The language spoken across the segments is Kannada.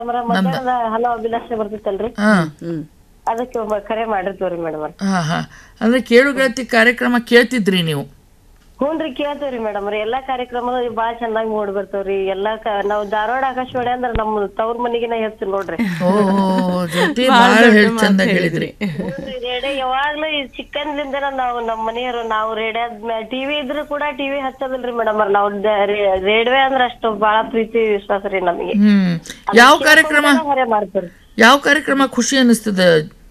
ಮೇಡಮ್ ಮಧ್ಯಾಹ್ನದ ಹಲೋ ಅಭಿಲಾಷೆ ಬರ್ತೈತಲ್ರಿ ಹಾ ಹ್ಮ್ ಅದಕ್ಕೆ ಒಬ್ಬ ಕರೆ ಮಾಡಿರ್ತೀವ್ರಿ ಮೇಡಮ್ ಹಾ ಹಾ ಅಂದ್ರೆ ಕೇಳು ಗೆಳತಿ ಕಾರ್ಯಕ್ರಮ ಕೇಳ್ತಿದ್ರಿ ನೀವು ಹ್ಞೂನ್ರಿ ಕೇಳ್ತೇವ್ರಿ ಮೇಡಮ್ ರೀ ಎಲ್ಲಾ ಕಾರ್ಯಕ್ರಮ ಬಾಳ ಚಂದಾಗಿ ಮೂಡ್ ಬರ್ತಾವ್ರಿ ಎಲ್ಲಾ ಕ ನಾವ್ ಧಾರವಾಡ ಆಕಾಶವಾಣಿ ಅಂದ್ರ ನಮ್ ತವ್ರ ಮನಿಗಿನ ಹೆಚ್ಚು ನೋಡ್ರಿ ಓ ಜೊತೆ ಬಹಳ ಹೇಳಿ ಚಂದ ಹೇಳಿದ್ರಿ ಹ್ಞೂನ್ರಿ ರೇಡಿಯೋ ಯಾವಾಗ್ಲೂ ಈ ಚಿಕ್ಕಂದ್ಲಿಂದನ ನಾವು ನಮ್ ಮನೆಯವರು ನಾವು ರೇಡಿಯೋ ಟಿವಿ ಇದ್ರು ಕೂಡ ಟಿವಿ ಹಚ್ಚೋದಿಲ್ರಿ ಮೇಡಮ್ ನಾವು ರೇಡಿಯೋ ಅಂದ್ರ ಅಷ್ಟು ಬಾಳ ಪ್ರೀತಿ ವಿಶ್ವಾಸ ರೀ ನಮಗೆ ಹ್ಮ್ ಯಾವ ಕಾರ್ಯಕ್ರಮ ಹೊರೆ ಮಾಡ್ತೀವ್ರಿ ಯಾವ ಕಾರ್ಯಕ್ರಮ ಖುಷಿ ಅನಿಸ್ತದ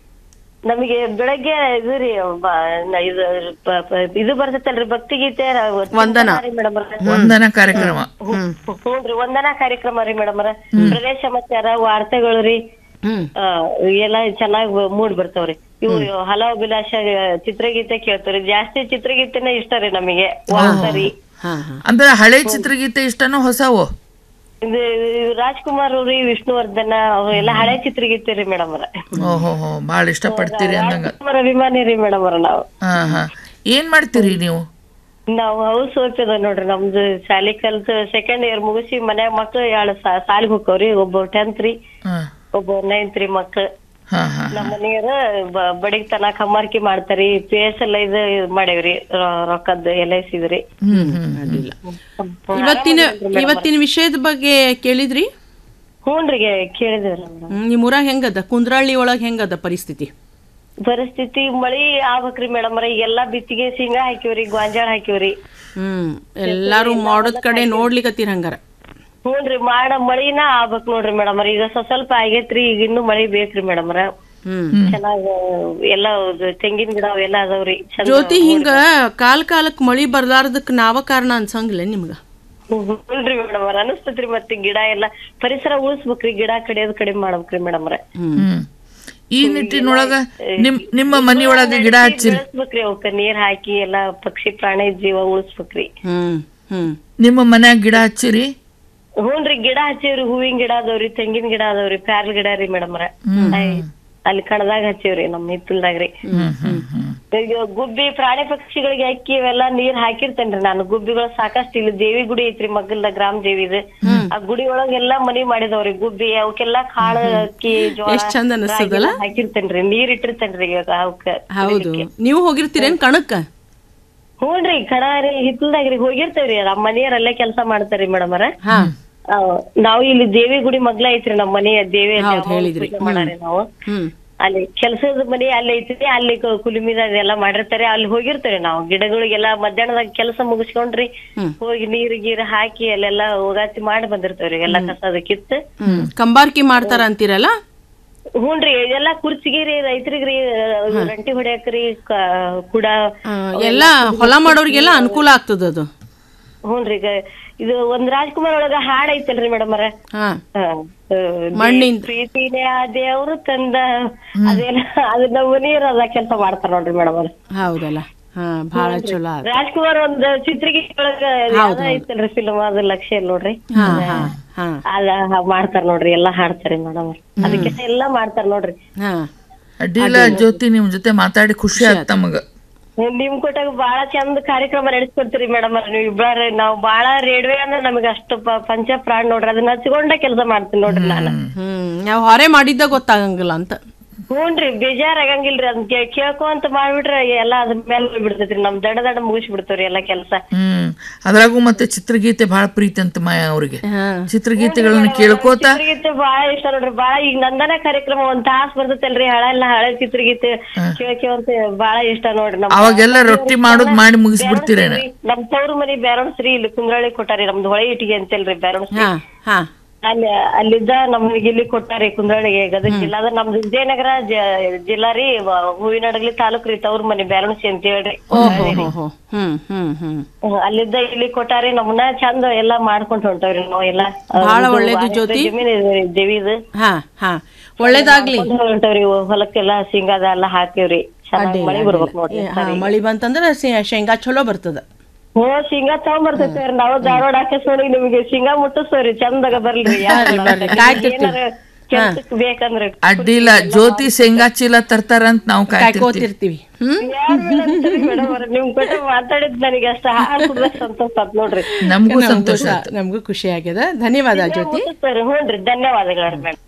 ನಮಗೆ ಬೆಳಗ್ಗೆ ಇದು ರೀ ಬ- ನ- ಇದು ಪ- ಪ- ಇದು ಬರ್ತೈತಲ್ರಿ ಭಕ್ತಿಗೀತೆ ವಂದನ. ಮೇಡಮ್ ವಂದನಾ ಕಾರ್ಯಕ್ರಮ ಹ್ಞೂನ್ರಿ ವಂದನಾ ಕಾರ್ಯಕ್ರಮ ರೀ ಮೇಡಮ್ ಪ್ರದೇಶ ಸಮಾಚಾರ ವಾರ್ತೆಗಳು ರೀ ಹ್ಮ್ ಆ, ಎಲ್ಲ ಚೆನ್ನಾಗಿ ಮೂಡ್ ಬರ್ತಾವ್ರಿ ಇವು ಹಲವು ಅಭಿಲಾಷ ಚಿತ್ರಗೀತೆ ಕೇಳ್ತಾವ್ರಿ ಜಾಸ್ತಿ ಚಿತ್ರಗೀತೆನೇ ಇಷ್ಟ ರೀ ನಮಗೆ ವಾರ್ತೆ ಹಾ ಹಾ ಅಂದ್ರೆ ಹಳೆ ಚಿತ್ರಗೀತೆ ಇಷ್ಟನೋ ಹೊಸವು ಇದು ಇದು ರಾಜ್ಕುಮಾರ್ ಅವ್ರಿ ವಿಷ್ಣುವರ್ಧನ ಅವ್ರು ಎಲ್ಲ ಹಳೆ ಚಿತ್ರಗೀತೆ ರೀ ಮೇಡಮ್ ಅವ್ರ ಓಹೋ ಹೋ ಭಾಳ ಇಷ್ಟಪಡ್ತೀರಿ ಅಂದಂಗ ರಾಜ್ಕುಮಾರ್ ಅಭಿಮಾನಿ ರೀ ಮೇಡಮ್ ಅವ್ರ ನಾವು ಹಾ ಹಾ ಏನ್ ಮಾಡ್ತೀರಿ ನೀವು ನಾವು ಹೌಸ್ ವೈಫ್ ಅದ ನೋಡ್ರಿ ನಮ್ದು ಶಾಲಿ ಕಲ್ತ್ ಸೆಕೆಂಡ್ ಇಯರ್ ಮುಗಿಸಿ ಮನ್ಯಾಗ ಮಕ್ಳು ಎರಡು ಸಾಲಿಗೆ ಹೋಗ್ತಾವ್ರಿ ಒಬ್ಬ ಟೆಂತ್ ರೀ ಹಾ ಒಬ್ಬ ನೈನ್ತ್ ರೀ ಮಕ್ಳು ಹಾ ಹಾ ನಮ್ಮ ಮನೆಯವ್ರ ಬ- ಬಡಿಗ್ ತನಕ ಕಮ್ಮಾರ್ಕಿ ಮಾಡ್ತಾರಿ ಪಿ ಎಸ್ ಎಲ್ಲ ಇದು ಮಾಡೇವ್ರಿ ರೊ- ರೊಕ್ಕದ್ ಎಲ್ ಐ ಸಿದ್ರಿ ಹ್ಮ್ ಹ್ಮ್ ಅಡ್ಡಿಲ್ಲ ಇವತ್ತಿನ ಇವತ್ತಿನ ವಿಷಯದ ಬಗ್ಗೆ ಕೇಳಿದ್ರಿ ಹ್ಞೂನ್ರಿ ಕೇಳಿದೇವ್ರಿ ಹ್ಮ್, ನಿಮ್ ಊರಾಗ ಹೆಂಗದ ಕುಂದ್ರಳ್ಳಿ ಒಳಗ್ ಹೆಂಗದ ಪರಿಸ್ಥಿತಿ ಪರಿಸ್ಥಿತಿ ಮಳಿ ಆಗ್ಬೇಕ್ರಿ ಮೇಡಮ್ ಈಗೆಲ್ಲಾ ಬಿತ್ತಿಗೆ ಶೇಂಗಾ ಹಾಕಿವ್ರಿ ಗೊಂಜಾಳ ಹಾಕಿವ್ರಿ ಹ್ಮ್ ಎಲ್ಲಾರು ಮಾಡೋದ್ ಕಡೆ ನೋಡ್ಲಿಕತ್ತೀರ ಹಂಗಾರ ಹ್ಞೂನ್ರಿ ಮಾಡ ಮಳಿನ ಆಗ್ಬೇಕ್ ನೋಡ್ರಿ ಮೇಡಮ್ ಈಗ ಸ್ವಲ್ಪ ಸ್ವಲ್ಪ ಆಗೇತ್ರಿ ಈಗ ಇನ್ನು ಮಳಿ ಬೇಕ್ರಿ ಮೇಡಮ್ ಹ್ಮ್ ಚೆನ್ನಾಗ ಎಲ್ಲ ಇದು ತೆಂಗಿನ ಗಿಡ ಅವೆಲ್ಲ ಅದಾವ್ರಿ ಚಂದ ಜ್ಯೋತಿ ಹಿಂಗ ಕಾಲ್ ಕಾಲಕ್ ಮಳಿ ಬರ್ಲಾರ್ದಕ್ ನಾವ ಕಾರಣ ಅನ್ಸಂಗಿಲ್ಲ ನಿಮ್ಗ ಹ್ಞೂನ್ರಿ ಮೇಡಮ್ ಅನಸ್ತತ್ರಿ ಮತ್ತೆ ಗಿಡ ಎಲ್ಲ ಪರಿಸರ ಉಳಿಸ್ಬೇಕ್ರಿ ಗಿಡ ಕಡಿಯೋದ್ ಕಡಿಮೆ ಮಾಡ್ಬೇಕ್ರಿ ಮೇಡಮ್ ಹ್ಮ್ ಈ ನಿಟ್ಟಿನೊಳಗ ನಿಮ್ ನಿಮ್ಮ ಮನಿಯೊಳಗ ಗಿಡ ಹಚ್ಚಿರಿ ಬೆಳೆಸ್ಬೇಕ್ರಿ ಅವಕ್ಕ ನೀರ್ ಹಾಕಿ ಎಲ್ಲಾ ಪಕ್ಷಿ ಪ್ರಾಣಿ ಜೀವ ಉಳಿಸ್ಬೇಕ್ರಿ ಹ್ಮ್ ಹ್ಮ್ ನಿಮ್ಮ ಮನ್ಯಾಗ ಗಿಡ ಹಚ್ಚಿರಿ ಹ್ಞೂನ್ರಿ ಗಿಡ ಹಚ್ಚಿವ್ರಿ ಹೂವಿನ ಗಿಡ ಅದಾವ್ರಿ ತೆಂಗಿನ ಗಿಡ ಅದಾವ್ರಿ ಪ್ಯಾರ್ಲ್ ಗಿಡ ರೀ ಮೇಡಮ್ ಅಲ್ಲಿ ಕಣದಾಗ ಹಚ್ಚಿವ್ರಿ ನಮ್ ಹಿತ್ತಲ್ದಾಗ್ರಿ ಹ್ಮ್ ಹ್ಮ್ ಹ್ಮ್ ಈಗ ಗುಬ್ಬಿ ಪ್ರಾಣಿ ಪಕ್ಷಿಗಳಿಗೆ ಅಕ್ಕಿ ಇವೆಲ್ಲಾ ನೀರ್ ಹಾಕಿರ್ತೇನ್ರಿ ನಾನು ಗುಬ್ಬಿಗಳು ಸಾಕಷ್ಟು ಇಲ್ಲಿ ದೇವಿ ಗುಡಿ ಐತ್ರಿ ಮಗ್ಗಲ್ದ ಗ್ರಾಮ ದೇವಿದು ಆ ಗುಡಿ ಒಳಗ್ ಎಲ್ಲಾ ಮನಿ ಮಾಡಿದವ್ರಿ ಗುಬ್ಬಿ ಅವಕ್ಕೆಲ್ಲಾ ಕಾಳು ಅಕ್ಕಿ ಜೋಳ ಎಷ್ಟ್ ಚಂದ ಅನಿಸ್ತದಲ್ಲ? ರಾಗಿ ಹಾಕಿರ್ತೇನ್ರಿ ನೀರ್ ಇಟ್ಟಿರ್ತೇನ್ರಿ ಈಗ ಅವಕ್ಕ ಹೌದು ನೀವು ಹೋಗಿರ್ತೀರೇನ್ ಕಣಕ್ಕ ಹ್ಞೂನ್ರಿ ಕಡ ರೀ ಹಿತ್ತಲ್ದಾಗ್ರಿ ಹೋಗಿರ್ತೇವ್ರಿ ನಮ್ ಮನೆಯವ್ರ ಅಲ್ಲೇ ಕೆಲಸ ಮಾಡ್ತಾರ್ರಿ ಮೇಡಮ್ ಅವ್ರ ಹಾ ನಾವು ಇಲ್ಲಿ ದೇವಿ ಗುಡಿ ಮಗ್ಲ ಐತ್ರಿ ನಮ್ ಮನೆಯ ದೇವಿ ಹೌದ್ ಅಮ್ಮವ್ರ ಹೇಳಿದ್ರಿ. ಪೂಜೆ ಮಾಡಾರಿ ನಾವು ಹ್ಮ್ ಅಲ್ಲಿ ಕೆಲ್ಸದ ಮನೆ ಅಲ್ಲಿ ಐತಿ ಅಲ್ಲಿ ಕು- ಕುಲುಮಿದ ಅದೆಲ್ಲ ಮಾಡಿರ್ತಾರೆ ಅಲ್ಲಿ ಹೋಗಿರ್ತೇವೆ ನಾವು ಗಿಡಗಳಿಗೆಲ್ಲ ಮಧ್ಯಾಹ್ನದಾಗ ಕೆಲಸ ಮುಗಿಸ್ಕೊಂಡ್ರಿ ಹ್ಮ್. ಹೋಗಿ ನೀರ್ ಗೀರ್ ಹಾಕಿ ಅಲ್ಲೆಲ್ಲ ಹೋಗಾತಿ ಮಾಡಿ ಬಂದಿರ್ತೇವ್ರಿ ಎಲ್ಲ ಕಸದ ಕಿತ್ತು ಹ್ಮ್ ಕಂಬಾರ್ಕಿ ಮಾಡ್ತಾರ ಅಂತೀರಲ್ಲ ಹ್ಞೂನ್ರಿ ಇದೆಲ್ಲ ಕುರ್ಚಿಗಿರಿ ರೈತರಿಗ್ರಿ ರಂಟಿ ಹೊಡ್ಯಾಕ್ರಿ ಕ- ಕುಡ ಆ, ಎಲ್ಲ ಹೊಲ ಮಾಡೋರಿಗೆಲ್ಲ ಅನುಕೂಲ ಆಗ್ತದ ಅದು ಹ್ಞೂನ್ರಿ ಈಗ ಇದು ಒಂದ್ ರಾಜ್ಕುಮಾರ್ ಒಳಗ ಹಾಡ್ ಐತಲ್ರಿ ಮೇಡಮ್ ಅವ್ರ ಹಾ ಆ, ಆ, ಮಣ್ಣಿಂದ. ಪ್ರೀತಿನೇ ಆ ದೇವ್ರು ತಂದ ಅದೆಲ್ಲ ಅದು ನಮ್ಮ ಮನೆಯವ್ರ ಅದ ಕೆಲಸ ಮಾಡ್ತಾರ ನೋಡ್ರಿ ಮೇಡಮ್ ಅವ್ರ ಹೌದಲ್ಲ ಹಾ ಬಹಳ ಚಲೋ ಆತ್. ರಾಜ್ಕುಮಾರ್ ಒಂದ್ ಚಿತ್ರಗೀತೆ ಒಳಗ ಯಾವ್ದೋ ಐತಲ್ರಿ ಫಿಲ್ಮ್ ಅದು ಲಕ್ಷ್ಯ ಇಲ್ಲ ನೋಡ್ರಿ ಹಾ ಹಾ ಹಾ ಅದ ಮಾಡ್ತಾರ ನೋಡ್ರಿ ಎಲ್ಲಾ ಹಾಡ್ತಾರಿ ಮೇಡಮ್ ಅದಕ್ಕೆ ಎಲ್ಲಾ ಮಾಡ್ತಾರ ನೋಡ್ರಿ ಹಾ ಅಡ್ಡಿಲ್ಲ ಜ್ಯೋತಿ ನಿಮ್ ಜೊತೆ ಮಾತಾಡಿ ಖುಷಿ ಆಯ್ತು ತಮಗ ನಿಮ್ ಕೊಟ್ಟಾಗ ಬಾಳ ಚಂದ ಕಾರ್ಯಕ್ರಮ ನಡೆಸ್ಕೊಡ್ತೀರಿ ಮೇಡಮ್ ನೀವ್ ಇಬ್ಬರ ನಾವ್ ಬಾಳ ರೇಡಿಯೋ ಅಂದ್ರೆ ನಮಗ ಅಷ್ಟು ಪ- ಪಂಚ ಪ್ರಾಣ ನೋಡ್ರಿ ಅದನ್ನ ಹಚ್ಕೊಂಡ ಕೆಲಸ ಮಾಡ್ತೀನಿ ನೋಡ್ರಿ ನಾನು ಹ್ಮ್ ನಾವು ಹೊರೆ ಮಾಡಿದ್ದ ಗೊತ್ತಾಗಂಗಿಲ್ಲ ಅಂತ ಹ್ಞೂನ್ರಿ ಬೇಜಾರ್ ಆಗಂಗಿಲ್ರಿ ಅದನ್ನ ಕೇ- ಕೇಳ್ಕೊಂತ ಮಾಡ್ಬಿಟ್ರೆ ಎಲ್ಲಾ ಅದ್ರ ಮೇಲೆ ಬಿಡ್ತೈತ್ರಿ ನಮ್ ದಡ ದಡ ಮುಗಿಸಿ ಬಿಡ್ತೇವ್ರಿ ಎಲ್ಲಾ ಕೆಲಸ ಹ್ಮ್ ಅದ್ರಾಗೂ ಮತ್ತೆ ಚಿತ್ರಗೀತೆ ಬಹಳ ಪ್ರೀತಿ ಅಂತ ಮಾಯ ಅವ್ರಿಗೆ ಹಾ ಚಿತ್ರಗೀತೆಗಳನ್ನ ಕೇಳ್ಕೋತ ಚಿತ್ರಗೀತೆ ಬಾಳ ಇಷ್ಟ ನೋಡ್ರಿ ಬಾಳ ಈಗ ನಂದನ ಕಾರ್ಯಕ್ರಮ ಒಂದ್ ತಾಸ್ ಬರ್ತೈತಲ್ರಿ ಹಳ ಎಲ್ಲ ಹಳೆ ಚಿತ್ರಗೀತೆ ಕೇಳ್ಕೊಂತ ಬಾಳ ಇಷ್ಟ ನೋಡ್ರಿ ನಮ್ ಅವಾಗೆಲ್ಲ ರೊಟ್ಟಿ ಮಾಡೋದ್ ಮಾಡಿ ಮುಗಿಸ್ಬಿಡ್ತೀರೇನ ನಮ್ ತವ್ರ ಮನಿ ಬ್ಯಾರೋಣ್ಸ್ರಿ ಇಲ್ಲಿ ಕುಂದ್ರಳ್ಳಿ ಕೊಟ್ಟಾರಿ ನಮ್ದು ಹೊಳೆ ಇಟ್ಟಿಗೆ ಅಂತಲ್ರಿ ಬ್ಯಾರೋಣ್ಸ್ರಿ ಹಾ ಹಾ ಅಲ್ಲಿ ಅಲ್ಲಿದ್ದ ನಮ್ಗೆ ಇಲ್ಲಿ ಕೊಟ್ಟಾರಿ ಕುಂದ್ರಳ್ಳಿಗೆ ಗದಗ ಜಿಲ್ಲಾ ಅದ ನಮ್ದು ವಿಜಯನಗರ ಜ- ಜಿಲ್ಲಾ ರೀ ವ- ಹೂವಿನಡಗಲಿ ತಾಲೂಕ್ ರೀ ತವ್ರ ಮನಿ ಬ್ಯಾರೋಣ್ಸಿ ಅಂತ ಹೇಳ್ರಿ ಓಹೋ ಹೋ ಹೋ ಹ್ಮ್ ಹ್ಮ್ ಹ್ಮ್ ಹ್ಮ್, ಅಲ್ಲಿದ್ದ ಇಲ್ಲಿ ಕೊಟ್ಟಾರಿ ನಮ್ಮನ್ನ ಚಂದ ಎಲ್ಲಾ ಮಾಡ್ಕೊಂಡ್ ಹೊಂಟವ್ರಿ ನಾವ್ ಎಲ್ಲಾ ಬಹಳ ಇದು ಒಳ್ಳೇದು ವಾಣಿಜ್ಯ ಜ್ಯೋತಿ. ಜಮೀನ್ ಇದೆ ರೀ ದೇವಿದು ಹಾ ಹಾ ಒಳ್ಳೇದಾಗ್ಲಿ ಮಾಡ್ಕೊಂಡ್ ಹೊಂಟವ್ರಿ ಹೊಲಕ್ಕೆಲ್ಲ ಶೇಂಗಾದ ಎಲ್ಲ ಹಾಕಿವ್ರಿ ಚೆನ್ನಾಗ್ ಮಳಿ ಬರ್ಬೇಕ್ ನೋಡ್ರಿ ಹಾ ಮಳಿ ಬಂತಂದ್ರ ಶೇ- ಶೇಂಗಾ ಚಲೋ ಬರ್ತದ ಹ್ಞೂ ಶೇಂಗಾ ತಗೊಂಬರ್ತೈತಿ ನಾವು ಧಾರವಾಡ ಆಕಾಶವಾಣಿ ನಿಮಗೆ ಶೇಂಗಾ ಮುಟ್ಟಿಸ್ತೇವ್ರಿ ಚಂದಾಗ ಬರ್ಲಿ ಬರ್ಲಿ, ಕಾಯ್ತಿರ್ತೀವಿ. ಏನಾರ ಕೆಲ್ಸಕ್ ಬೇಕಂದ್ರೆ ಅಡ್ಡಿಲ್ಲ ಜ್ಯೋತಿ ಶೇಂಗಾ ಚೀಲ ತರ್ತಾರಂತ ನಾವು ಕಾಯ್ತಿರ್ತೀವಿ ಕಾಯ್ಕೋತಿರ್ತೀವಿ ಹ್ಮ್ ಮೇಡಮ್ ಅವ್ರ ನಿಮ್ ಕೂಡ ಮಾತಾಡಿದ್ ನನಗೆ ಅಷ್ಟ ಹಾಲು ಕುಡ್ದ ಸಂತೋಷ ಆತ್ ನೋಡ್ರಿ ನಮಗೂ ನಮಗೂ ಸಂತೋಷ ಸಹ- ನಮಗೂ ಖುಷಿ ಆಗ್ಯದ ಧನ್ಯವಾದ ಜ್ಯೋತಿ ಸರಿ ಹ್ಞೂನ್ರಿ ಧನ್ಯವಾದಗಳು ಮೇಡಮ್